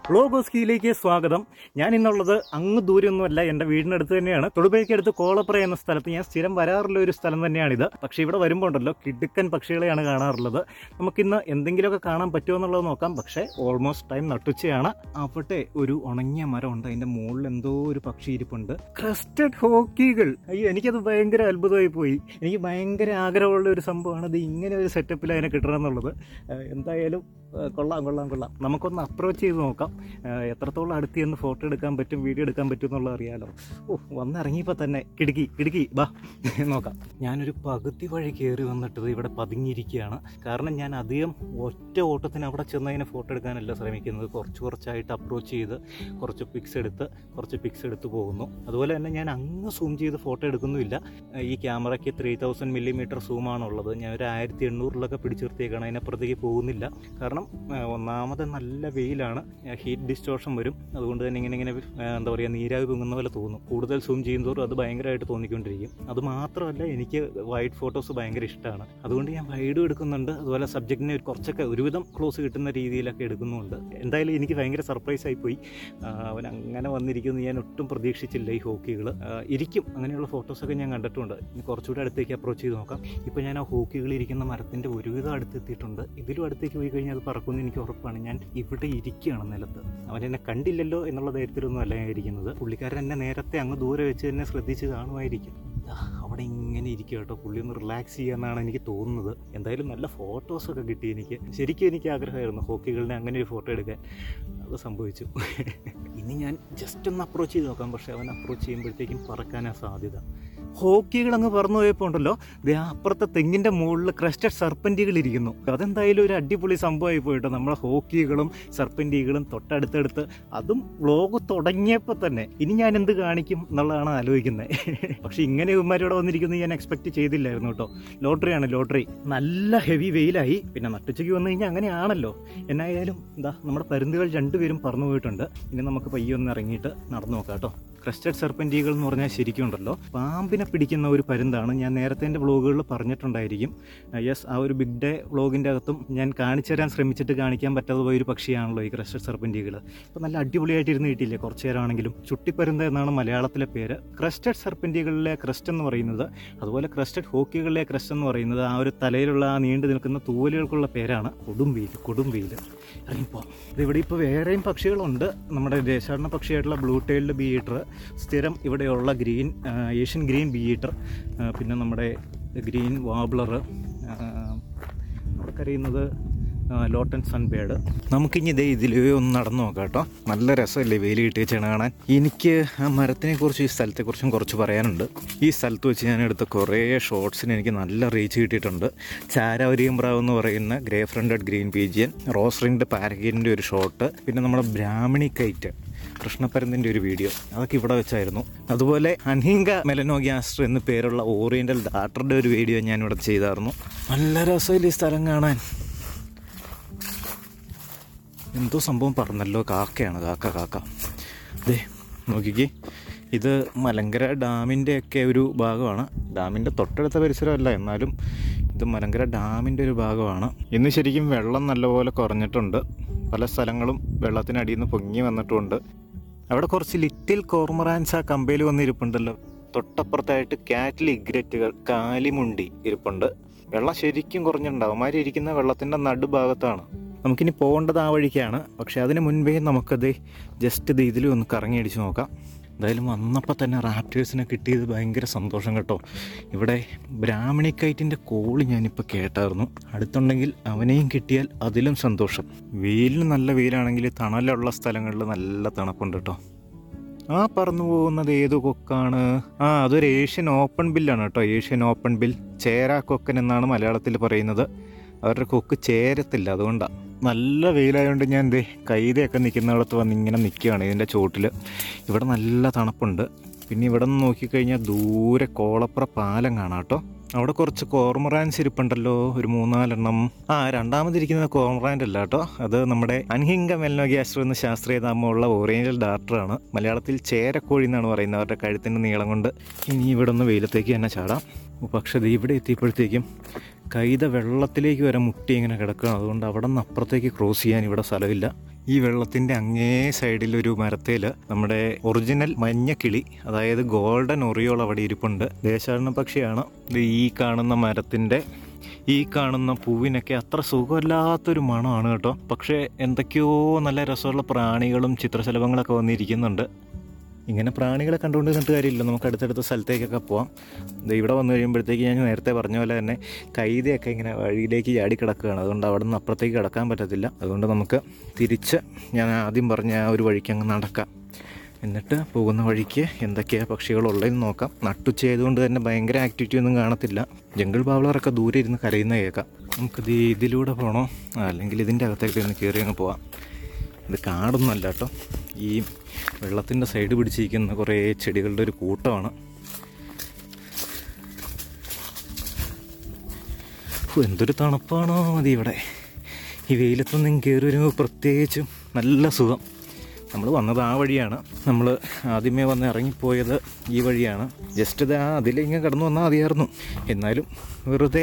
വ്ളോഗോസ്കിയിലേക്ക് സ്വാഗതം ഞാൻ ഇന്നുള്ളത് അങ്ങ് ദൂരമൊന്നുമല്ല എൻ്റെ വീടിനടുത്ത് തന്നെയാണ് തൊടുപുഴയ്ക്കടുത്ത് കോളപ്ര എന്ന സ്ഥലത്ത് ഞാൻ സ്ഥിരം വരാറുള്ള ഒരു സ്ഥലം തന്നെയാണിത് പക്ഷേ ഇവിടെ വരുമ്പോൾ ഉണ്ടല്ലോ കിടുക്കൻ പക്ഷികളെയാണ് കാണാറുള്ളത് നമുക്കിന്ന് എന്തെങ്കിലുമൊക്കെ കാണാൻ പറ്റുമോ എന്നുള്ളത് നോക്കാം പക്ഷേ ഓൾമോസ്റ്റ് ടൈം നട്ടുച്ചയാണ് അവിടെ ഒരു ഉണങ്ങിയ മരം ഉണ്ട് അതിൻ്റെ മുകളിൽ എന്തോ ഒരു പക്ഷി ഇരിപ്പുണ്ട് ക്രസ്റ്റഡ് ഹോക്കികൾ അയ്യോ എനിക്കത് ഭയങ്കര അത്ഭുതമായി പോയി എനിക്ക് ഭയങ്കര ആഗ്രഹമുള്ള ഒരു സംഭവമാണ് ഇത് ഇങ്ങനെ ഒരു സെറ്റപ്പിൽ അതിനെ കിട്ടണം എന്നുള്ളത് ഏഹ് എന്തായാലും ഏഹ് കൊള്ളാം കൊള്ളാം കൊള്ളാം നമുക്കൊന്ന് അപ്രോച്ച് ചെയ്ത് നോക്കാം ഏഹ് എത്രത്തോളം അടുത്ത് ചെന്ന് ഫോട്ടോ എടുക്കാൻ പറ്റും വീഡിയോ എടുക്കാൻ പറ്റും എന്നുള്ളത് അറിയാലോ ഓ വന്നിറങ്ങിയപ്പോൾ തന്നെ കിടുക്കി കിടുക്കി ബാ നോക്കാം ഞാനൊരു പകുതി വഴി കയറി വന്നിട്ട് ഇവിടെ പതുങ്ങിയിരിക്കുകയാണ് കാരണം ഞാൻ അധികം ഒറ്റ ഓട്ടത്തിന് അവിടെ ചെന്നതിനെ ഫോട്ടോ എടുക്കാനല്ല ശ്രമിക്കുന്നത് കുറച്ച് കുറച്ചായിട്ട് അപ്രോച്ച് ചെയ്ത് കുറച്ച് പിക്സ് എടുത്ത് കുറച്ച് പിക്സ് എടുത്ത് പോകുന്നു അതുപോലെ തന്നെ ഞാൻ അങ്ങ് സൂം ചെയ്ത് ഫോട്ടോ എടുക്കുന്നുമില്ല ഏഹ് ഈ ക്യാമറയ്ക്ക് ത്രീ തൗസൻഡ് മില്ലിമീറ്റർ സൂമാണുള്ളത് ഞാൻ ഒരു ആയിരത്തി എണ്ണൂറിലൊക്കെ പിടിച്ചു നിർത്തിയേക്കാണ് അതിനപ്പുറത്തേക്ക് പോകുന്നില്ല കാരണം ഏഹ് ഒന്നാമത് നല്ല വെയിലാണ് ഹീറ്റ് ഡിസ്റ്റോർഷൻ വരും അതുകൊണ്ട് തന്നെ ഇങ്ങനെ ഇങ്ങനെ ഏഹ് എന്താ പറയുക നീരാവി പൊങ്ങുന്ന പോലെ തോന്നും കൂടുതൽ സൂം ചെയ്യുന്നതോറും അത് ഭയങ്കരമായിട്ട് തോന്നിക്കൊണ്ടിരിക്കും അത് മാത്രമല്ല എനിക്ക് വൈഡ് ഫോട്ടോസ് ഭയങ്കര ഇഷ്ടമാണ് അതുകൊണ്ട് ഞാൻ വൈഡും എടുക്കുന്നുണ്ട് അതുപോലെ സബ്ജക്റ്റിനെ കുറച്ചൊക്കെ ഒരുവിധം ക്ലോസ് കിട്ടുന്ന രീതിയിലൊക്കെ എടുക്കുന്നുണ്ട് എന്തായാലും എനിക്ക് ഭയങ്കര സർപ്രൈസ് ആയിപ്പോയി ആഹ് അവൻ അങ്ങനെ വന്നിരിക്കുന്നത് ഞാൻ ഒട്ടും പ്രതീക്ഷിച്ചില്ല ഈ ഹോക്കികൾ ഇരിക്കും അങ്ങനെയുള്ള ഫോട്ടോസൊക്കെ ഞാൻ കണ്ടിട്ടുണ്ട് ഇനി കുറച്ചുകൂടെ അടുത്തേക്ക് അപ്രോച്ച് ചെയ്ത് നോക്കാം ഇപ്പോൾ ഞാൻ ആ ഹോക്കികൾ ഇരിക്കുന്ന മരത്തിൻ്റെ ഒരുവിധം അടുത്തെത്തിയിട്ടുണ്ട് ഇതിലും അടുത്തേക്ക് പോയി കഴിഞ്ഞാൽ അത് പറക്കുമെന്ന് എനിക്ക് ഉറപ്പാണ് ഞാൻ ഇവിടെ ഇരിക്കുകയാണ് നിലത്ത് അവൻ എന്നെ കണ്ടില്ലല്ലോ എന്നുള്ള ധൈര്യത്തിലൊന്നും അല്ല ഞാൻ ഇരിക്കുന്നത് പുള്ളിക്കാരൻ എന്നെ നേരത്തെ അങ്ങ് ദൂരെ വെച്ച് തന്നെ ശ്രദ്ധിച്ച് കാണുമായിരിക്കും ദാ, അവിടെ ഇങ്ങനെ ഇരിക്കുക കേട്ടോ പുള്ളി ഒന്ന് റിലാക്സ് ചെയ്യാന്നാണ് എനിക്ക് തോന്നുന്നത് എന്തായാലും നല്ല ഫോട്ടോസൊക്കെ കിട്ടി എനിക്ക് ശരിക്കും എനിക്ക് ആഗ്രഹമായിരുന്നു ഹോക്കികളിനെ അങ്ങനെ ഒരു ഫോട്ടോ എടുക്കാൻ അത് സംഭവിച്ചു ഇനി ഞാൻ ജസ്റ്റ് ഒന്ന് അപ്രോച്ച് ചെയ്ത് നോക്കാം പക്ഷെ അവൻ അപ്രോച്ച് ചെയ്യുമ്പോഴത്തേക്കും പറക്കാനാ സാധ്യത ഹോക്കികൾ അങ്ങ് പറന്നു പോയപ്പോൾ ഉണ്ടല്ലോ ദേ ആ അപ്പുറത്തെ തെങ്ങിന്റെ മുകളിൽ ക്രസ്റ്റഡ് സർപ്പൻറ്റികൾ ഇരിക്കുന്നു അതെന്തായാലും ഒരു അടിപൊളി സംഭവമായി പോയിട്ടോ നമ്മളെ ഹോക്കികളും സർപ്പൻറ്റികളും തൊട്ടടുത്തടുത്ത് അതും വ്ലോഗ് തുടങ്ങിയപ്പോൾ തന്നെ ഇനി ഞാൻ എന്ത് കാണിക്കും എന്നുള്ളതാണ് ആലോചിക്കുന്നത് പക്ഷെ ഇങ്ങനെ ഇവന്മാരോടെ വന്നിരിക്കുന്നത് ഞാൻ എക്സ്പെക്ട് ചെയ്തില്ലായിരുന്നു കേട്ടോ ലോട്ടറിയാണ് ലോട്ടറി നല്ല ഹെവി വെയിലായി പിന്നെ നട്ടുച്ചയ്ക്ക് വന്നു കഴിഞ്ഞാൽ അങ്ങനെയാണല്ലോ എന്നായാലും എന്താ നമ്മുടെ പരുന്തുകൾ രണ്ടുപേരും പറന്നു പോയിട്ടുണ്ട് ഇനി നമുക്ക് പയ്യെ ഒന്ന് ഇറങ്ങിയിട്ട് നടന്നു നോക്കാം കേട്ടോ ക്രസ്റ്റഡ് സർപ്പൻറ്റികൾ എന്ന് പറഞ്ഞാൽ ശരിക്കും ഉണ്ടല്ലോ പാമ്പിനെ പിടിക്കുന്ന ഒരു പരുന്താണ് ഞാൻ നേരത്തെ എൻ്റെ വ്ളോഗുകളിൽ പറഞ്ഞിട്ടുണ്ടായിരിക്കും യെസ് ആ ഒരു ബിഗ് ഡേ വ്ളോഗിൻ്റെ അകത്തും ഞാൻ കാണിച്ചു തരാൻ ശ്രമിച്ചിട്ട് കാണിക്കാൻ പറ്റാതെ പോയ ഒരു പക്ഷിയാണല്ലോ ഈ ക്രസ്റ്റഡ് സർപ്പൻറ്റികൾ അപ്പോൾ നല്ല അടിപൊളിയായിട്ട് ഇരുന്ന് കിട്ടിയില്ലേ കുറച്ച് നേരമാണെങ്കിലും ചുട്ടിപ്പരുന്ത് എന്നാണ് മലയാളത്തിലെ പേര് ക്രസ്റ്റഡ് സർപ്പൻറ്റികളിലെ ക്രസ്റ്റ് എന്ന് പറയുന്നത് അതുപോലെ ക്രസ്റ്റഡ് ഹോക്കികളിലെ ക്രസ്റ്റ് എന്ന് പറയുന്നത് ആ ഒരു തലയിലുള്ള ആ നീണ്ടു നിൽക്കുന്ന തൂവലുകൾക്കുള്ള പേരാണ് കൊടുംവീൽ കൊടുംവീൽ ഇറങ്ങിപ്പോ ഇവിടെ ഇപ്പോൾ വേറെയും പക്ഷികളുണ്ട് നമ്മുടെ ദേശാടന പക്ഷിയായിട്ടുള്ള ബ്ലൂ ടൈൽഡ് ബീറ്റർ സ്ഥിരം ഇവിടെയുള്ള ഗ്രീൻ ആ, ഏഷ്യൻ ഗ്രീൻ ബീറ്റർ പിന്നെ നമ്മുടെ ഗ്രീൻ വാബ്ലർ അവിടെ കരയുന്നത് ലോട്ടൻ സൺബേഡ് നമുക്കിനി ഇതേ ഇതിൽ ഒന്ന് നടന്നു നോക്കാം കേട്ടോ നല്ല രസമല്ലേ വെയിൽ കിട്ടിയ ചെണ കാണാൻ എനിക്ക് ആ മരത്തിനെ കുറിച്ച് ഈ സ്ഥലത്തെക്കുറിച്ചും കുറച്ച് പറയാനുണ്ട് ഈ സ്ഥലത്ത് വെച്ച് ഞാൻ എടുത്ത കുറേ ഷോർട്സിന് എനിക്ക് നല്ല റീച്ച് കിട്ടിയിട്ടുണ്ട് ചാരാവരിയമ്പ്രാവ് എന്ന് പറയുന്ന grey fronted green pigeon rose ringed പാരഗീനിൻ്റെ ഒരു ഷോട്ട് പിന്നെ നമ്മുടെ ബ്രാഹ്മണി കൈറ്റ് കൃഷ്ണപ്പരന്തിൻ്റെ ഒരു വീഡിയോ അതൊക്കെ ഇവിടെ വെച്ചായിരുന്നു അതുപോലെ അൻഹിങ്ക മെലനോഗ്യാസ്റ്റർ എന്ന് പേരുള്ള ഓറിയൻ്റൽ ഡാക്ടറുടെ ഒരു വീഡിയോ ഞാൻ ഇവിടെ ചെയ്തായിരുന്നു നല്ല രസമില്ല ഈ സ്ഥലം കാണാൻ എന്തോ സംഭവം പറഞ്ഞല്ലോ കാക്കയാണ് കാക്ക കാക്ക ദേ നോക്കിക്കേ ഇത് മലങ്കര ഡാമിൻ്റെ ഒക്കെ ഒരു ഭാഗമാണ് ഡാമിൻ്റെ തൊട്ടടുത്ത പരിസരമല്ല എന്നാലും ഇത് മലങ്കര ഡാമിൻ്റെ ഒരു ഭാഗമാണ് ഇന്ന് ശരിക്കും വെള്ളം നല്ലപോലെ കുറഞ്ഞിട്ടുണ്ട് പല സ്ഥലങ്ങളും വെള്ളത്തിനടിയിൽ നിന്ന് പൊങ്ങി വന്നിട്ടുമുണ്ട് അവിടെ കുറച്ച് ലിറ്റിൽ കോർമറാൻസ് ആ കമ്പയിൽ വന്നിരിപ്പുണ്ടല്ലോ തൊട്ടപ്പുറത്തായിട്ട് കാറ്റിൽ ഇഗ്രറ്റുകൾ കാലിമുണ്ടി ഇരിപ്പുണ്ട് വെള്ളം ശരിക്കും കുറഞ്ഞിട്ടുണ്ട് അവന്മാർ ഇരിക്കുന്ന വെള്ളത്തിൻ്റെ നടുഭാഗത്താണ് നമുക്കിനി പോകേണ്ടത് ആ വഴിക്കാണ് പക്ഷെ അതിന് മുൻപേ നമുക്കത് ജസ്റ്റ് ഇത് ഇതിലും ഒന്ന് കറങ്ങി അടിച്ച് നോക്കാം എന്തായാലും വന്നപ്പോൾ തന്നെ റാപ്റ്റേഴ്സിനെ കിട്ടിയത് ഭയങ്കര സന്തോഷം കേട്ടോ ഇവിടെ ബ്രാഹ്മണിക്കൈറ്റിൻ്റെ കോള് ഞാനിപ്പോൾ കേട്ടായിരുന്നു അടുത്തുണ്ടെങ്കിൽ അവനെയും കിട്ടിയാൽ അതിലും സന്തോഷം വെയിലിന് നല്ല വെയിലാണെങ്കിൽ തണലുള്ള സ്ഥലങ്ങളിൽ നല്ല തണുപ്പുണ്ട് കേട്ടോ ആ പറന്നു പോകുന്നത് ഏത് കൊക്കാണ് ആ അതൊരു ഏഷ്യൻ ഓപ്പൺ ബില്ലാണ് കേട്ടോ ഏഷ്യൻ ഓപ്പൺ ബിൽ ചേരാ കൊക്കൻ എന്നാണ് മലയാളത്തിൽ പറയുന്നത് അവരുടെ കൊക്ക് ചേരത്തില്ല അതുകൊണ്ടാണ് നല്ല വെയിലായതുകൊണ്ട് ഞാൻ എന്തേ കൈതയൊക്കെ നിൽക്കുന്നിടത്ത് വന്ന് ഇങ്ങനെ നിൽക്കുകയാണ് ഇതിൻ്റെ ചോട്ടിൽ ഇവിടെ നല്ല തണുപ്പുണ്ട് പിന്നെ ഇവിടെ നിന്ന് നോക്കിക്കഴിഞ്ഞാൽ ദൂരെ കോളപ്പുറ പാലം കാണാം കേട്ടോ അവിടെ കുറച്ച് കോർമറാൻസ് ഇരിപ്പുണ്ടല്ലോ ഒരു മൂന്നാലെണ്ണം ആ രണ്ടാമതിരിക്കുന്നത് കോർമറാൻഡ് അല്ല കേട്ടോ അത് നമ്മുടെ അൻഹിങ്ക മെൽനോഗ്യാസ്റ്റർ എന്ന ശാസ്ത്രീയ നാമമുള്ള ഓറിയന്റൽ ഡാർട്ടറാണ് മലയാളത്തിൽ ചേരക്കോഴി എന്നാണ് പറയുന്നത് അവരുടെ കഴുത്തിൻ്റെ നീളം കൊണ്ട് ഇനി ഇവിടെ ഒന്ന് വെയിലത്തേക്ക് തന്നെ ചാടാം പക്ഷേ ദേ ഇവിടെ എത്തിയപ്പോഴത്തേക്കും കൈത വെള്ളത്തിലേക്ക് വരെ മുട്ടി ഇങ്ങനെ കിടക്കുകയാണ് അതുകൊണ്ട് അവിടെ നിന്ന് അപ്പുറത്തേക്ക് ക്രോസ് ചെയ്യാൻ ഇവിടെ സ്ഥലമില്ല ഈ വെള്ളത്തിൻ്റെ അങ്ങേ സൈഡിൽ ഒരു മരത്തേൽ നമ്മുടെ ഒറിജിനൽ മഞ്ഞക്കിളി അതായത് ഗോൾഡൻ ഒറിയോൾ അവിടെ ഇരിപ്പുണ്ട് ദേശാടന പക്ഷിയാണ് ഇത് ഈ കാണുന്ന മരത്തിൻ്റെ ഈ കാണുന്ന പൂവിനൊക്കെ അത്ര സുഖമില്ലാത്തൊരു മണമാണ് കേട്ടോ പക്ഷേ എന്തൊക്കെയോ നല്ല രസമുള്ള പ്രാണികളും ചിത്രശലഭങ്ങളൊക്കെ വന്നിരിക്കുന്നുണ്ട് ഇങ്ങനെ പ്രാണികളെ കണ്ടുകൊണ്ട് നിന്നിട്ട് കാര്യമില്ല നമുക്ക് അടുത്തടുത്ത സ്ഥലത്തേക്കൊക്കെ പോവാം ദേ ഇവിടെ വന്നു കഴിയുമ്പോഴത്തേക്ക് ഞാൻ നേരത്തെ പറഞ്ഞ പോലെ തന്നെ കൈതയൊക്കെ ഇങ്ങനെ വഴിയിലേക്ക് ചാടി കിടക്കുകയാണ് അതുകൊണ്ട് അവിടെ നിന്ന് അപ്പുറത്തേക്ക് കിടക്കാൻ പറ്റത്തില്ല അതുകൊണ്ട് നമുക്ക് തിരിച്ച് ഞാൻ ആദ്യം പറഞ്ഞ ആ ഒരു വഴിക്ക് അങ്ങ് നടക്കാം എന്നിട്ട് പോകുന്ന വഴിക്ക് എന്തൊക്കെയാണ് പക്ഷികളുള്ളതെന്ന് നോക്കാം നട്ടുച്ച ആയതുകൊണ്ട് തന്നെ ഭയങ്കര ആക്ടിവിറ്റി ഒന്നും കാണത്തില്ല ജംഗിൾ ബാവളറൊക്കെ ദൂരെ ഇരുന്ന് കരയുന്ന കേൾക്കാം നമുക്കിത് ഇതിലൂടെ പോകണോ അല്ലെങ്കിൽ ഇതിൻ്റെ അകത്തേക്ക് ഒന്ന് കയറി അങ്ങ് പോവാം ഇത് കാടൊന്നുമല്ല കേട്ടോ ഈ വെള്ളത്തിൻ്റെ സൈഡ് പിടിച്ചിരിക്കുന്ന കുറേ ചെടികളുടെ ഒരു കൂട്ടമാണ് ഹോ, എന്തൊരു തണുപ്പാണോ മതി ഇവിടെ ഈ വെയിലത്തൊന്നും കയറി വരുമ്പോൾ പ്രത്യേകിച്ചും നല്ല സുഖം നമ്മൾ വന്നത് ആ വഴിയാണ് നമ്മൾ ആദ്യമേ വന്ന് ഇറങ്ങിപ്പോയത് ഈ വഴിയാണ് ജസ്റ്റ് ഇത് ആ അതിലിങ്ങനെ കടന്നു വന്നാൽ മതിയായിരുന്നു എന്നാലും വെറുതെ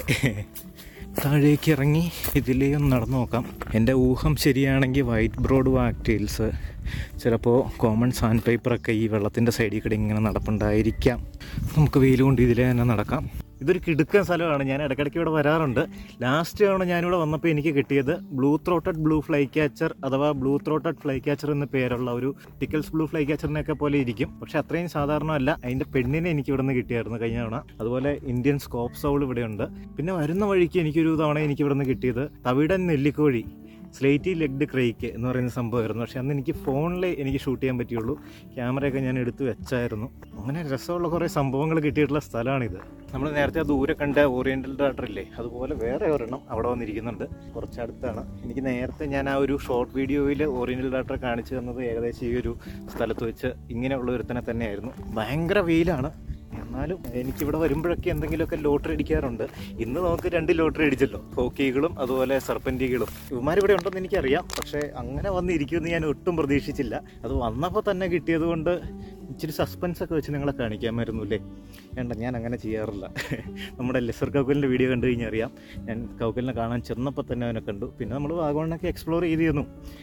താഴേക്ക് ഇറങ്ങി ഇതിലേ ഒന്ന് നടന്നു നോക്കാം എൻ്റെ ഊഹം ശരിയാണെങ്കിൽ വൈറ്റ് ബ്രോഡ് വാക്ടെയിൽസ് ചിലപ്പോൾ കോമൺ സാൻഡ് പേപ്പറൊക്കെ ഈ വെള്ളത്തിൻ്റെ സൈഡിൽ കൂടെ ഇങ്ങനെ നടപ്പുണ്ടായിരിക്കാം നമുക്ക് വെയിൽ കൊണ്ട് ഇതിലേ തന്നെ നടക്കാം ഇതൊരു കിടുക്കൻ സ്ഥലമാണ് ഞാൻ ഇടയ്ക്കിടയ്ക്ക് ഇവിടെ വരാറുണ്ട് ലാസ്റ്റ് തവണ ഞാനിവിടെ വന്നപ്പോൾ എനിക്ക് കിട്ടിയത് blue throated blue flycatcher അഥവാ ബ്ലൂ ത്രോട്ടഡ് ഫ്ലൈ ക്യാച്ചർ എന്ന പേരുള്ള ഒരു ടിക്കൽസ് ബ്ലൂ ഫ്ലൈ ക്യാച്ചറിനെയൊക്കെ പോലെ ഇരിക്കും പക്ഷെ അത്രയും സാധാരണ അല്ല അതിൻ്റെ പെണ്ണിനെ എനിക്ക് ഇവിടെ നിന്ന് കിട്ടിയായിരുന്നു കഴിഞ്ഞ തവണ അതുപോലെ ഇന്ത്യൻ സ്കോപ്പ് സൗൾ ഇവിടെയുണ്ട് പിന്നെ വരുന്ന വഴിക്ക് എനിക്കൊരു തവണ എനിക്ക് ഇവിടെ നിന്ന് കിട്ടിയത് തവിടൻ നെല്ലിക്കോഴി സ്ലേറ്റി ലെഗ്ഡ് ക്രൈക്ക് എന്ന് പറയുന്ന സംഭവമായിരുന്നു പക്ഷെ അന്ന് എനിക്ക് ഫോണിൽ എനിക്ക് ഷൂട്ട് ചെയ്യാൻ പറ്റുള്ളൂ ക്യാമറയൊക്കെ ഞാൻ എടുത്ത് വെച്ചായിരുന്നു അങ്ങനെ രസമുള്ള കുറേ സംഭവങ്ങൾ കിട്ടിയിട്ടുള്ള സ്ഥലമാണിത് നമ്മൾ നേരത്തെ ആ ദൂരെ കണ്ട ഓറിയന്റൽ ഡാറ്റർ ഇല്ലേ അതുപോലെ വേറെ ഒരെണ്ണം അവിടെ വന്നിരിക്കുന്നുണ്ട് കുറച്ചടുത്താണ് എനിക്ക് നേരത്തെ ഞാൻ ആ ഒരു ഷോർട്ട് വീഡിയോയിൽ ഓറിയന്റൽ ഡാറ്റർ കാണിച്ചു തന്നത് ഏകദേശം ഈ ഒരു സ്ഥലത്ത് വെച്ച് ഇങ്ങനെയുള്ള ഒരുത്തനെ തന്നെയായിരുന്നു ഭയങ്കര വെയിലാണ് എന്നാലും എനിക്കിവിടെ വരുമ്പോഴൊക്കെ എന്തെങ്കിലുമൊക്കെ ലോട്ടറി അടിക്കാറുണ്ട് ഇന്ന് നമുക്ക് രണ്ട് ലോട്ടറി അടിച്ചല്ലോ ഹോക്കികളും അതുപോലെ സർപ്പൻറ്റികളും ഇവന്മാർ ഇവിടെ ഉണ്ടെന്ന് എനിക്കറിയാം പക്ഷേ അങ്ങനെ വന്നിരിക്കുമെന്ന് ഞാൻ ഒട്ടും പ്രതീക്ഷിച്ചില്ല അത് വന്നപ്പോൾ തന്നെ കിട്ടിയത് കൊണ്ട് ഇച്ചിരി സസ്പെൻസ് ഒക്കെ വെച്ച് നിങ്ങളെ കാണിക്കാമായിരുന്നു അല്ലേ വേണ്ട ഞാൻ അങ്ങനെ ചെയ്യാറില്ല നമ്മുടെ ലെസർ കൗക്കലിൻ്റെ വീഡിയോ കണ്ടു കഴിഞ്ഞാൽ അറിയാം ഞാൻ കൗക്കലിനെ കാണാൻ ചെന്നപ്പോൾ തന്നെ അവനെ കണ്ടു പിന്നെ നമ്മൾ വാഗമണ്ണൊക്കെ എക്സ്പ്ലോർ ചെയ്ത് തന്നു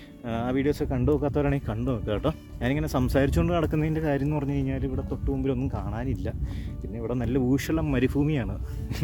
ആ വീഡിയോസ് കണ്ടു നോക്കാത്തവരാണെങ്കിൽ കണ്ടു നോക്കുക കേട്ടോ ഞാനിങ്ങനെ സംസാരിച്ചുകൊണ്ട് നടക്കുന്നതിൻ്റെ കാര്യം എന്ന് പറഞ്ഞു കഴിഞ്ഞാൽ ഇവിടെ തൊട്ട് മുമ്പിലൊന്നും കാണാനില്ല പിന്നെ ഇവിടെ നല്ല ഊഷുള്ള മരുഭൂമിയാണ്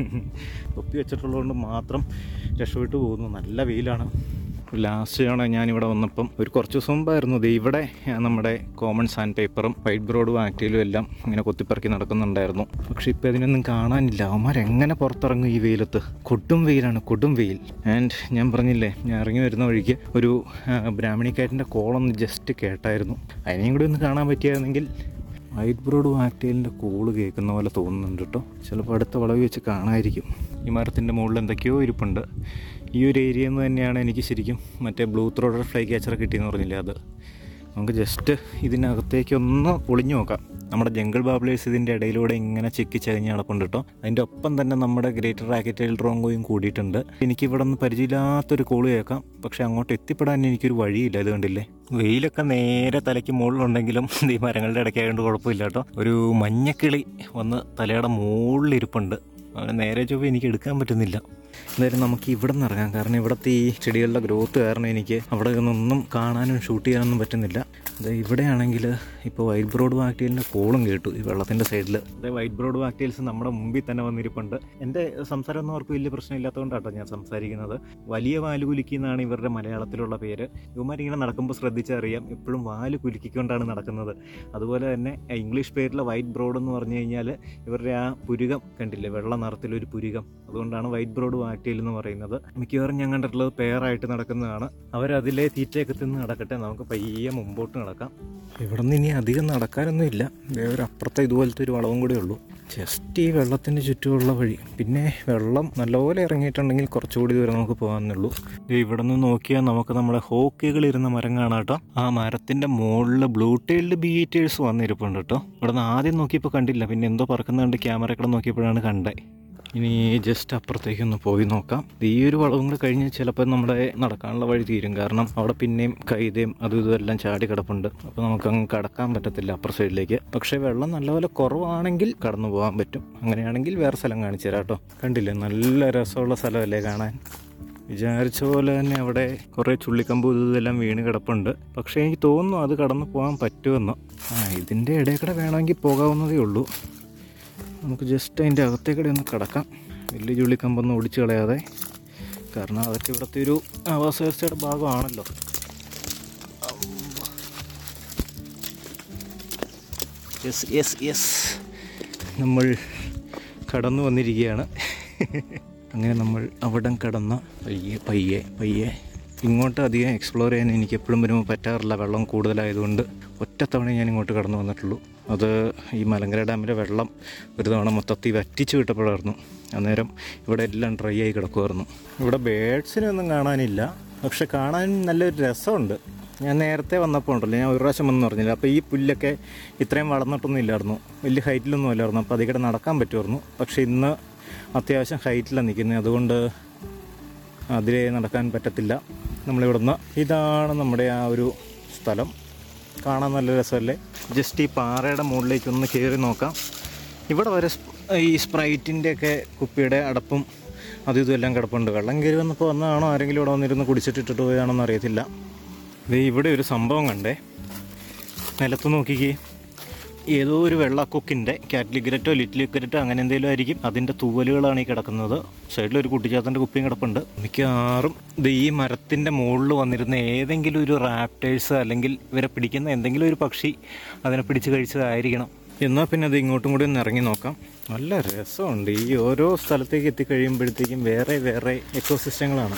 തൊപ്പി വെച്ചിട്ടുള്ളതുകൊണ്ട് മാത്രം രക്ഷപ്പെട്ടു പോകുന്നു നല്ല വെയിലാണ് ലാസ്റ്റ് ആണ് ഞാനിവിടെ വന്നപ്പം ഒരു കുറച്ച് ദിവസം മുമ്പായിരുന്നു ദേ ഇവിടെ ആ, നമ്മുടെ കോമൺ സാൻഡ് പേപ്പറും വൈറ്റ് ബ്രോഡും ആക്റ്റീലും എല്ലാം ഇങ്ങനെ കൊത്തിപ്പറക്കി നടക്കുന്നുണ്ടായിരുന്നു പക്ഷെ ഇപ്പം ഇതിനൊന്നും കാണാനില്ല അവന്മാരെങ്ങനെ പുറത്തിറങ്ങും ഈ വെയിലത്ത് കൊടും വെയിലാണ് കൊടും വെയിൽ ആൻഡ് ഞാൻ പറഞ്ഞില്ലേ ഞാൻ ഇറങ്ങി വരുന്ന വഴിക്ക് ഒരു ആ, ബ്രാഹ്മണിക്കാറ്റിൻ്റെ കോളൊന്ന് ജസ്റ്റ് കേട്ടായിരുന്നു അതിനെയും കൂടി ഒന്ന് കാണാൻ പറ്റിയായിരുന്നെങ്കിൽ വൈറ്റ് ബ്രോഡ് വാക്ടേലിൻ്റെ കൂള് കേൾക്കുന്ന പോലെ തോന്നുന്നുണ്ട് കേട്ടോ ചിലപ്പോൾ അടുത്ത വളവ് വെച്ച് കാണാമായിരിക്കും ഈ മരത്തിൻ്റെ മുകളിൽ എന്തൊക്കെയോ ഇരിപ്പുണ്ട് ഈ ഒരു ഏരിയയിൽ നിന്ന് തന്നെയാണ് എനിക്ക് ശരിക്കും മറ്റേ ബ്ലൂ ത്രോഡർ ഫ്ലൈ ക്യാച്ചർ കിട്ടിയെന്ന് പറഞ്ഞില്ലേ അത് നമുക്ക് ജസ്റ്റ് ഇതിനകത്തേക്ക് ഒന്ന് ഒളിഞ്ഞു നോക്കാം നമ്മുടെ ജംഗിൾ ബാബ്ലേഴ്സ് ഇതിൻ്റെ ഇടയിലൂടെ ഇങ്ങനെ ചെക്കി ചകഞ്ഞ് നടപ്പുണ്ട് കേട്ടോ അതിൻ്റെ ഒപ്പം തന്നെ നമ്മുടെ ഗ്രേറ്റർ റാക്കറ്റൈൽ ഡ്രോങ്കോയും കൂടിയിട്ടുണ്ട് എനിക്ക് ഇവിടെ നിന്ന് പരിചയമില്ലാത്തൊരു കോള് കേൾക്കാം പക്ഷേ അങ്ങോട്ട് എത്തിപ്പെടാൻ എനിക്കൊരു വഴിയില്ല ഇത് കണ്ടില്ലേ വെയിലൊക്കെ നേരെ തലയ്ക്ക് മുകളിലുണ്ടെങ്കിലും ഈ മരങ്ങളുടെ ഇടയ്ക്കായതുകൊണ്ട് കുഴപ്പമില്ല കേട്ടോ ഒരു മഞ്ഞക്കിളി വന്ന് തലയുടെ മുകളിലിരിപ്പുണ്ട് അവനെ നേരെ ചൊവ്വ എനിക്ക് എടുക്കാൻ പറ്റുന്നില്ല എന്തായാലും നമുക്ക് ഇവിടെ നിന്ന് ഇറങ്ങാം കാരണം ഇവിടുത്തെ ഈ ചെടികളുടെ ഗ്രോത്ത് കാരണം എനിക്ക് അവിടെ നിന്നൊന്നും കാണാനും ഷൂട്ട് ചെയ്യാനൊന്നും പറ്റുന്നില്ല അത് ഇവിടെയാണെങ്കിൽ ഇപ്പോൾ വൈറ്റ് ബ്രോഡ് വാക്ടീലിൻ്റെ കോളും കേട്ടു ഈ വെള്ളത്തിൻ്റെ സൈഡിൽ അതായത് വൈറ്റ് ബ്രോഡ് വാക്ടീൽസ് നമ്മുടെ മുമ്പിൽ തന്നെ വന്നിരിപ്പുണ്ട് എൻ്റെ സംസാരം ഒന്നും അവർക്ക് വലിയ പ്രശ്നമില്ലാത്തതുകൊണ്ടാട്ടോ ഞാൻ സംസാരിക്കുന്നത് വലിയ വാല് കുലുക്കി എന്നാണ് ഇവരുടെ മലയാളത്തിലുള്ള പേര് ഇവന്മാരിങ്ങനെ നടക്കുമ്പോൾ ശ്രദ്ധിച്ചറിയാം എപ്പോഴും വാല് കുലുക്കിക്കൊണ്ടാണ് നടക്കുന്നത് അതുപോലെ തന്നെ ഇംഗ്ലീഷ് പേരിലെ വൈറ്റ് ബ്രോഡ് എന്ന് പറഞ്ഞു കഴിഞ്ഞാൽ ഇവരുടെ ആ പുരുകം കണ്ടില്ലേ വെള്ള നിറത്തിലൊരു പുരുകം അതുകൊണ്ടാണ് വൈറ്റ് ബ്രോഡ് വാക്ടീൽ എന്ന് പറയുന്നത് മിക്കവാറും ഞാൻ കണ്ടിട്ടുള്ളത് പെയറായിട്ട് നടക്കുന്നതാണ് അവരതിലെ തീറ്റയൊക്കെ തിന്ന് നടക്കട്ടെ നമുക്ക് പയ്യെ മുമ്പോട്ട് നടക്കാം ഇവിടെ നിന്ന് ഇനി അധികം നടക്കാനൊന്നും ഇല്ല ദേ ഒരു അപ്പുറത്തെ ഇതുപോലത്തെ ഒരു വളവും കൂടെ ഉള്ളൂ ജസ്റ്റ് ഈ വെള്ളത്തിൻ്റെ ചുറ്റുമുള്ള വഴി പിന്നെ വെള്ളം നല്ലപോലെ ഇറങ്ങിയിട്ടുണ്ടെങ്കിൽ കുറച്ചുകൂടി ദൂരം നമുക്ക് പോകാമെന്നുള്ളൂ ദേ ഇവിടെ നിന്ന് നോക്കിയാൽ നമുക്ക് നമ്മുടെ ഹോക്കികൾ ഇരുന്ന മരം കാണാം കേട്ടോ ആ മരത്തിൻ്റെ മുകളിൽ ബ്ലൂ ടൈൽഡ് ബീറ്റേഴ്സ് വന്നിരിപ്പുണ്ട് കേട്ടോ ഇവിടെ നിന്ന് ആദ്യം നോക്കിയപ്പോൾ കണ്ടില്ല പിന്നെ എന്തോ പറക്കുന്ന കണ്ട് ക്യാമറ കൂടെ നോക്കിയപ്പോഴാണ് കണ്ടത് ഇനി ജസ്റ്റ് അപ്പുറത്തേക്കൊന്ന് പോയി നോക്കാം ഈ ഒരു വളവും കൂടെ കഴിഞ്ഞ് ചിലപ്പോൾ നമ്മുടെ നടക്കാനുള്ള വഴി തീരും കാരണം അവിടെ പിന്നെയും കൈതയും അതും ഇതും എല്ലാം ചാടി കിടപ്പുണ്ട് അപ്പോൾ നമുക്ക് അങ്ങ് കടക്കാൻ പറ്റത്തില്ല അപ്പുറ സൈഡിലേക്ക് പക്ഷേ വെള്ളം നല്ലപോലെ കുറവാണെങ്കിൽ കടന്നു പോകാൻ പറ്റും അങ്ങനെയാണെങ്കിൽ വേറെ സ്ഥലം കാണിച്ചു തരാം കേട്ടോ കണ്ടില്ലേ നല്ല രസമുള്ള സ്ഥലമല്ലേ കാണാൻ വിചാരിച്ച പോലെ തന്നെ അവിടെ കുറേ ചുള്ളിക്കമ്പ് ഇതെല്ലാം വീണ് കിടപ്പുണ്ട് പക്ഷേ എനിക്ക് തോന്നുന്നു അത് കടന്നു പോകാൻ പറ്റുമെന്ന് ആ ഇതിൻ്റെ ഇടയിൽ കൂടെ വേണമെങ്കിൽ പോകാവുന്നതേ ഉള്ളൂ നമുക്ക് ജസ്റ്റ് അതിൻ്റെ അകത്തേക്കൂടെ ഒന്ന് കിടക്കാം വലിയ ചുള്ളിക്കമ്പൊന്നും ഒടിച്ചു കളയാതെ കാരണം അതൊക്കെ ഇവിടുത്തെ ഒരു ആവാസ വ്യവസ്ഥയുടെ ഭാഗമാണല്ലോ യെസ് യെസ് യെസ് നമ്മൾ കടന്നു വന്നിരിക്കുകയാണ് അങ്ങനെ നമ്മൾ അവിടം കടന്ന പയ്യെ പയ്യെ പയ്യെ ഇങ്ങോട്ട് അധികം എക്സ്പ്ലോർ ചെയ്യാൻ എനിക്ക് എപ്പോഴും വരുമ്പോൾ പറ്റാറില്ല വെള്ളം കൂടുതലായതുകൊണ്ട് ഒറ്റത്തവണ ഞാൻ ഇങ്ങോട്ട് കടന്നു വന്നിട്ടുള്ളൂ അത് ഈ മലങ്കര ഡാമിലെ വെള്ളം ഒരു തവണ മൊത്തത്തിൽ വറ്റിച്ച് വിട്ടപ്പോഴായിരുന്നു അന്നേരം ഇവിടെ എല്ലാം ഡ്രൈ ആയി കിടക്കുമായിരുന്നു ഇവിടെ ബേഡ്സിനെ ഒന്നും കാണാനില്ല പക്ഷെ കാണാൻ നല്ലൊരു രസമുണ്ട് ഞാൻ നേരത്തെ വന്നപ്പോൾ ഉണ്ടല്ലോ ഞാൻ ഒരു പ്രാവശ്യം വന്ന് പറഞ്ഞില്ല അപ്പോൾ ഈ പുല്ലൊക്കെ ഇത്രയും വളർന്നിട്ടൊന്നും ഇല്ലായിരുന്നു വലിയ ഹൈറ്റിലൊന്നും അല്ലായിരുന്നു അപ്പോൾ അതിൽ നടക്കാൻ പറ്റുമായിരുന്നു പക്ഷേ ഇന്ന് അത്യാവശ്യം ഹൈറ്റിലാണ് നിൽക്കുന്നത് അതുകൊണ്ട് അതിലേ നടക്കാൻ പറ്റത്തില്ല നമ്മളിവിടുന്ന് ഇതാണ് നമ്മുടെ ആ ഒരു സ്ഥലം കാണാൻ നല്ല രസമല്ലേ ജസ്റ്റ് ഈ പാറയുടെ മുകളിലേക്ക് ഒന്ന് കയറി നോക്കാം ഇവിടെ വരെ സ്പ- ഈ സ്പ്രൈറ്റിൻ്റെ ഒക്കെ കുപ്പിയുടെ അടപ്പും അതും ഇതും എല്ലാം കിടപ്പുണ്ട് വെള്ളം കയറി വന്നപ്പോൾ വന്നതാണോ ആരെങ്കിലും ഇവിടെ വന്നിരുന്ന് കുടിച്ചിട്ടിട്ട് പോയതാണോ എന്ന് അറിയത്തില്ല ദേ ഇവിടെ ഒരു സംഭവം കണ്ടേ നിലത്ത് നോക്കിക്കേ ഏതോ ഒരു വെള്ളക്കൊക്കിൻ്റെ കാറ്റ്ലിഗ്രറ്റോ ലിറ്റിലിഗ്രറ്റോ അങ്ങനെ എന്തെങ്കിലും ആയിരിക്കും അതിൻ്റെ തൂവലുകളാണ് ഈ കിടക്കുന്നത് സൈഡിൽ ഒരു കുട്ടിച്ചാത്തൻ്റെ കുപ്പിയും കിടപ്പുണ്ട് മിക്കവാറും ഇത് ഈ മരത്തിൻ്റെ മുകളിൽ വന്നിരുന്ന ഏതെങ്കിലും ഒരു റാപ്റ്റേഴ്സ് അല്ലെങ്കിൽ ഇവരെ പിടിക്കുന്ന എന്തെങ്കിലും ഒരു പക്ഷി അതിനെ പിടിച്ച് കഴിച്ചതായിരിക്കണം എന്നാൽ പിന്നെ അത് ഇങ്ങോട്ടും കൂടി ഒന്ന് ഇറങ്ങി നോക്കാം നല്ല രസമുണ്ട് ഈ ഓരോ സ്ഥലത്തേക്ക് എത്തിക്കഴിയുമ്പോഴത്തേക്കും വേറെ വേറെ എക്കോസിസ്റ്റങ്ങളാണ്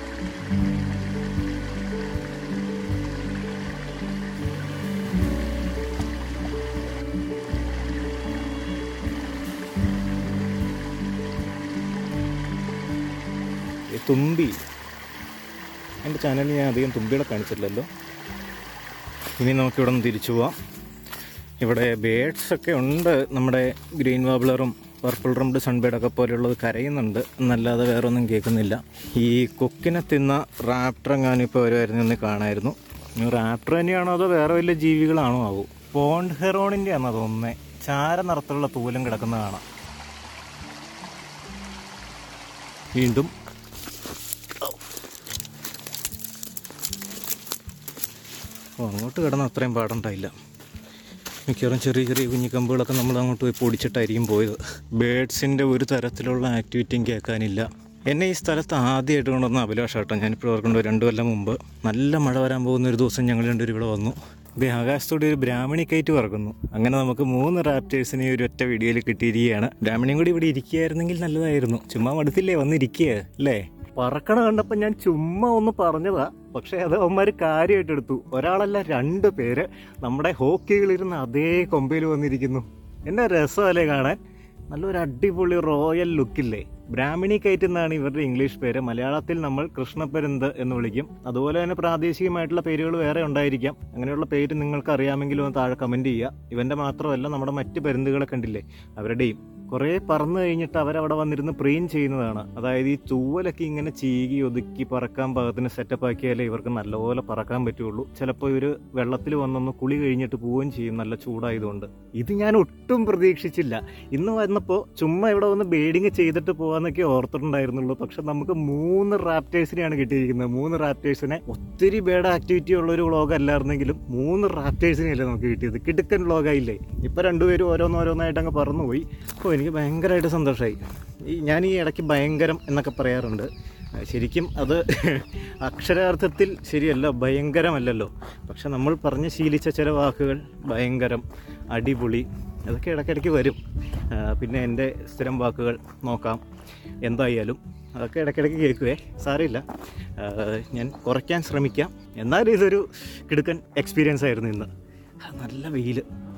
ഈ തുമ്പി എൻ്റെ ചാനലിൽ ഞാൻ അധികം തുമ്പികളെ കാണിച്ചിട്ടില്ലല്ലോ ഇനി നമുക്ക് ഇവിടെ നിന്ന് തിരിച്ചു പോവാം ഇവിടെ ബേഡ്സ് ഒക്കെ ഉണ്ട് നമ്മുടെ ഗ്രീൻ വാബ്ലറും പർപ്പിൾ റംഡ് സൺബേഡൊക്കെ പോലെയുള്ളത് കരയുന്നുണ്ട് എന്നല്ലാതെ വേറെ ഒന്നും കേൾക്കുന്നില്ല ഈ കൊക്കിനെ തിന്ന റാപ്റ്റർ എങ്ങാനും ഇപ്പോൾ വരുമായിരുന്നു എന്ന് കാണായിരുന്നു ഇനി റാപ്റ്റർ തന്നെയാണോ അതോ വേറെ വല്ല ജീവികളാണോ ആവും പോണ്ട് ഹെറോണിൻ്റെ ആണോ തോന്നുന്നത് ചാര നിറത്തിലുള്ള തൂലം കിടക്കുന്ന കാണാം വീണ്ടും ഓ അങ്ങോട്ട് കിടന്ന് അത്രയും പാടുണ്ടായില്ല മിക്കവാറും ചെറിയ ചെറിയ കുഞ്ഞിക്കമ്പുകളൊക്കെ നമ്മൾ അങ്ങോട്ട് പോയി പൊടിച്ചിട്ടായിരിക്കും പോയത് ബേഡ്സിൻ്റെ ഒരു തരത്തിലുള്ള ആക്ടിവിറ്റിയും കേൾക്കാനില്ല എന്നെ ഈ സ്ഥലത്ത് ആദ്യമായിട്ട് കൊണ്ടുവന്ന അഭിലാഷ് കേട്ടോ ഞാനിപ്പോൾ ഓർക്കൊണ്ട് രണ്ട് കൊല്ലം മുമ്പ് നല്ല മഴ വരാൻ പോകുന്ന ഒരു ദിവസം ഞങ്ങൾ രണ്ടുപേരും ഇവിടെ വന്നു ഇത് ആകാശത്തോടെ ഒരു ബ്രാഹ്മണി കയറ്റ് പറക്കുന്നു അങ്ങനെ നമുക്ക് മൂന്ന് റാപ്റ്റേഴ്സിനെ ഒരു ഒറ്റ വീഡിയോയിൽ കിട്ടിയിരിക്കുകയാണ് ബ്രാഹ്മണിയും കൂടി ഇവിടെ ഇരിക്കുകയായിരുന്നെങ്കിൽ നല്ലതായിരുന്നു ചുമ്മാ മടുത്തില്ലേ വന്നിരിക്കുക അല്ലേ പറക്കണ കണ്ടപ്പോൾ ഞാൻ ചുമ്മാ ഒന്ന് പറഞ്ഞതാ പക്ഷേ അത് അവന്മാർ കാര്യമായിട്ട് എടുത്തു ഒരാളല്ല രണ്ട് പേര് നമ്മുടെ ഹോക്കികളിരുന്ന് അതേ കൊമ്പയിൽ വന്നിരിക്കുന്നു എന്നാ രസമല്ലേ കാണാൻ നല്ലൊരു അടിപൊളി റോയൽ ലുക്കില്ലേ ബ്രാഹ്മിണി കൈറ്റ് എന്നാണ് ഇവരുടെ ഇംഗ്ലീഷ് പേര് മലയാളത്തിൽ നമ്മൾ കൃഷ്ണപ്പരുന്ത് എന്ന് വിളിക്കും അതുപോലെ തന്നെ പ്രാദേശികമായിട്ടുള്ള പേരുകൾ വേറെ ഉണ്ടായിരിക്കാം അങ്ങനെയുള്ള പേര് നിങ്ങൾക്ക് അറിയാമെങ്കിലും ഒന്ന് താഴെ കമൻറ്റ് ചെയ്യുക ഇവൻ്റെ മാത്രമല്ല നമ്മുടെ മറ്റ് പരുന്തുകളെ കണ്ടില്ലേ അവരുടെയും കുറേ പറന്നു കഴിഞ്ഞിട്ട് അവരവിടെ വന്നിരുന്ന് പ്രീൻ ചെയ്യുന്നതാണ് അതായത് ഈ തൂവലൊക്കെ ഇങ്ങനെ ചീകി ഒതുക്കി പറക്കാൻ പാകത്തിന് സെറ്റപ്പ് ആക്കിയാലേ ഇവർക്ക് നല്ലപോലെ പറക്കാൻ പറ്റുള്ളൂ ചിലപ്പോൾ ഇവർ വെള്ളത്തിൽ വന്നൊന്ന് കുളി കഴിഞ്ഞിട്ട് പോവുകയും ചെയ്യും നല്ല ചൂടായതുകൊണ്ട് ഇത് ഞാൻ ഒട്ടും പ്രതീക്ഷിച്ചില്ല ഇന്ന് വന്നപ്പോൾ ചുമ്മാ ഇവിടെ വന്ന് ബേഡിങ് ചെയ്തിട്ട് പോകാന്നൊക്കെ ഓർത്തിട്ടുണ്ടായിരുന്നുള്ളൂ പക്ഷെ നമുക്ക് മൂന്ന് റാപ്റ്റേഴ്സിനെയാണ് കിട്ടിയിരിക്കുന്നത് മൂന്ന് റാപ്റ്റേഴ്സിനെ ഒത്തിരി ബേഡ് ആക്ടിവിറ്റി ഉള്ള ഒരു വ്ളോഗ് അല്ലായിരുന്നെങ്കിലും മൂന്ന് റാപ്റ്റേഴ്സിനെയല്ലേ നമുക്ക് കിട്ടിയത് കിടുക്കൻ വ്ളോഗായില്ലേ ഇപ്പം രണ്ടുപേരും ഓരോന്നോരോന്നായിട്ട് അങ്ങ് പറന്നുപോയി അപ്പോൾ എനിക്ക് ഭയങ്കരമായിട്ട് സന്തോഷമായി ഈ ഞാൻ ഈ ഇടയ്ക്ക് ഭയങ്കരം എന്നൊക്കെ പറയാറുണ്ട് ശരിക്കും അത് അക്ഷരാർത്ഥത്തിൽ ശരിയല്ല ഭയങ്കരമല്ലല്ലോ പക്ഷെ നമ്മൾ പറഞ്ഞ് ശീലിച്ച ചില വാക്കുകൾ ഭയങ്കരം അടിപൊളി അതൊക്കെ ഇടയ്ക്കിടയ്ക്ക് വരും ആ, പിന്നെ എൻ്റെ സ്ഥിരം വാക്കുകൾ നോക്കാം എന്തായാലും അതൊക്കെ ഇടയ്ക്കിടയ്ക്ക് കേൾക്കുവേ സാരമില്ല ആ, ഞാൻ കുറയ്ക്കാൻ ശ്രമിക്കാം എന്നാലും ഇതൊരു കിടുക്കൻ എക്സ്പീരിയൻസ് ആയിരുന്നു ഇന്ന് ആ, നല്ല വെയിൽ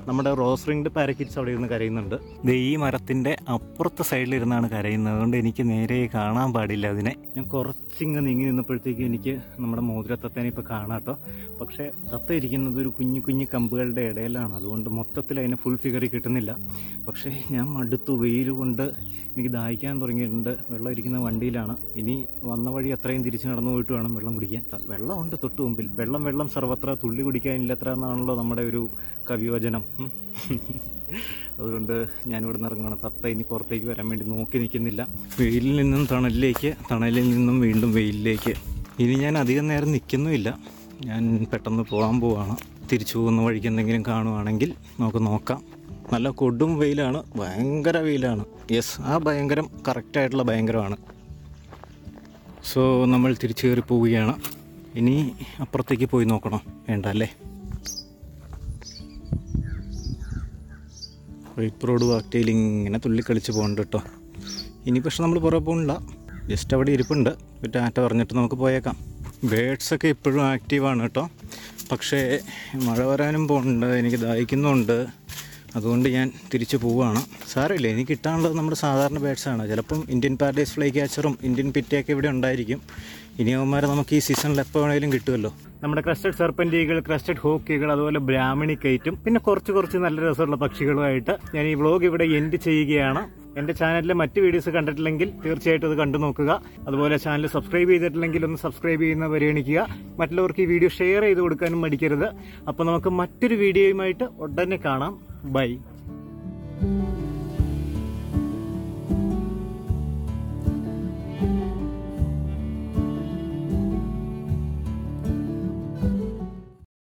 നമ്മുടെ റോസ് റിംഗ്ഡ് പാരക്കിറ്റ്സ് അവിടെ ഇരുന്ന് കരയുന്നുണ്ട് ദേ ഈ മരത്തിൻ്റെ അപ്പുറത്തെ സൈഡിലിരുന്നാണ് കരയുന്നത് അതുകൊണ്ട് എനിക്ക് നേരെ കാണാൻ പാടില്ല അതിനെ ഞാൻ കുറച്ചിങ്ങ് നീങ്ങി നിന്നപ്പോഴത്തേക്ക് എനിക്ക് നമ്മുടെ മോതിര തത്തേനെ ഇപ്പോൾ കാണാട്ടോ പക്ഷേ തത്ത ഇരിക്കുന്നത് ഒരു കുഞ്ഞു കുഞ്ഞു കമ്പുകളുടെ ഇടയിലാണ് അതുകൊണ്ട് മൊത്തത്തിൽ അതിനെ ഫുൾ ഫിഗറിൽ കിട്ടുന്നില്ല പക്ഷേ ഞാൻ മടുത്തു വെയിൽ കൊണ്ട് എനിക്ക് ദാഹിക്കാൻ തുടങ്ങിയിട്ടുണ്ട് വെള്ളം ഇരിക്കുന്ന വണ്ടിയിലാണ് ഇനി വന്ന വഴി അത്രയും തിരിച്ച് നടന്നു പോയിട്ട് വേണം വെള്ളം കുടിക്കാൻ വെള്ളമുണ്ട് തൊട്ട് മുമ്പിൽ വെള്ളം വെള്ളം സർവത്ര തുള്ളി കുടിക്കാനില്ലത്ര എന്നാണല്ലോ നമ്മുടെ ഒരു കവിവചനം ഉം. അതുകൊണ്ട് ഞാനിവിടെ നിന്ന് ഇറങ്ങണം തത്ത ഇനി പുറത്തേക്ക് വരാൻ വേണ്ടി നോക്കി നിൽക്കുന്നില്ല വെയിലിൽ നിന്നും തണലിലേക്ക് തണലിൽ നിന്നും വീണ്ടും വെയിലിലേക്ക് ഇനി ഞാൻ അധികം നേരം നിൽക്കുന്നുമില്ല ഞാൻ പെട്ടെന്ന് പോകാൻ പോവാണ് തിരിച്ചു പോകുന്ന വഴിക്ക് എന്തെങ്കിലും കാണുവാണെങ്കിൽ നമുക്ക് നോക്കാം നല്ല കൊടും വെയിലാണ് ഭയങ്കര വെയിലാണ് യെസ് ആ ഭയങ്കരം കറക്റ്റായിട്ടുള്ള ഭയങ്കരമാണ് സോ നമ്മൾ തിരിച്ചു കയറി പോവുകയാണ് ഇനി അപ്പുറത്തേക്ക് പോയി നോക്കണം വേണ്ട അല്ലേ റീപ്പ് റോഡ് വാക്ടയിൽ ഇങ്ങനെ തുള്ളിക്കളിച്ച് പോകുന്നുണ്ട് കേട്ടോ ഇനി പക്ഷെ നമ്മൾ പുറകെ പോകുന്നില്ല ജസ്റ്റ് അവിടെ ഇരിപ്പുണ്ട് ഒരു ടാറ്റ പറഞ്ഞിട്ട് നമുക്ക് പോയേക്കാം ബേഡ്സൊക്കെ ഇപ്പോഴും ആക്റ്റീവാണ് കേട്ടോ പക്ഷേ മഴ വരാനും പോകുന്നുണ്ട് എനിക്ക് ദാഹിക്കുന്നുണ്ട് അതുകൊണ്ട് ഞാൻ തിരിച്ചു പോവുകയാണ് സാരമില്ല എനിക്ക് കിട്ടാനുള്ളത് നമ്മുടെ സാധാരണ ബേഡ്സാണ് ചിലപ്പം ഇന്ത്യൻ പാരഡൈസ് ഫ്ലൈ ക്യാച്ചറും ഇന്ത്യൻ പിറ്റയൊക്കെ ഇവിടെ ഉണ്ടായിരിക്കും ഇനി അവന്മാരെ നമുക്ക് ഈ സീസണിൽ എപ്പോൾ വേണമെങ്കിലും കിട്ടുമല്ലോ നമ്മുടെ ക്രസ്റ്റഡ് സർപ്പൻറ്റീകൾ ക്രസ്റ്റഡ് ഹോക്കികൾ അതുപോലെ ബ്രാഹ്മണി കയറ്റും പിന്നെ കുറച്ച് കുറച്ച് നല്ല രസമുള്ള പക്ഷികളുമായിട്ട് ഞാൻ ഈ വ്ളോഗ് ഇവിടെ എൻഡ് ചെയ്യുകയാണ് എന്റെ ചാനലിലെ മറ്റ് വീഡിയോസ് കണ്ടിട്ടില്ലെങ്കിൽ തീർച്ചയായിട്ടും അത് കണ്ടു നോക്കുക അതുപോലെ ചാനൽ സബ്സ്ക്രൈബ് ചെയ്തിട്ടില്ലെങ്കിൽ ഒന്ന് സബ്സ്ക്രൈബ് ചെയ്യുന്ന പരിഗണിക്കുക മറ്റുള്ളവർക്ക് ഈ വീഡിയോ ഷെയർ ചെയ്ത് കൊടുക്കാനും മടിക്കരുത് അപ്പോൾ നമുക്ക് മറ്റൊരു വീഡിയോയുമായിട്ട് ഉടനെ കാണാം ബൈ